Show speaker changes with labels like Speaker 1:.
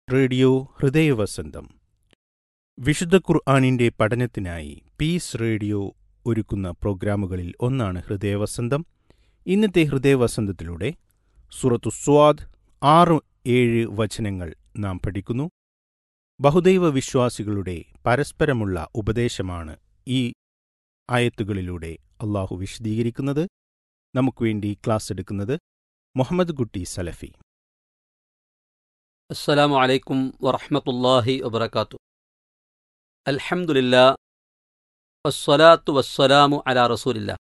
Speaker 1: radio ഹൃദയവസന്തം വിശുദ്ധ ഖുർആാനിന്റെ പഠനത്തിനായി പീസ് റേഡിയോ ഒരുക്കുന്ന പ്രോഗ്രാമുകളിൽ ഒന്നാണ് ഹൃദയവസന്തം ഇന്നത്തെ ഹൃദയവസന്തത്തിലൂടെ സുറത്തു സ്വാദ് ആറ് ഏഴ് വചനങ്ങൾ നാം പഠിക്കുന്നു ബഹുദൈവ വിശ്വാസികളുടെ പരസ്പരമുള്ള ഉപദേശമാണ് ഈ ആയത്തുകളിലൂടെ അള്ളാഹു വിശദീകരിക്കുന്നത് നമുക്ക് വേണ്ടി ക്ലാസ് എടുക്കുന്നത് മുഹമ്മദ് കുട്ടി സലഫി
Speaker 2: السلام عليكم ورحمة الله وبركاته الحمد لله والصلاة والسلام على رسول الله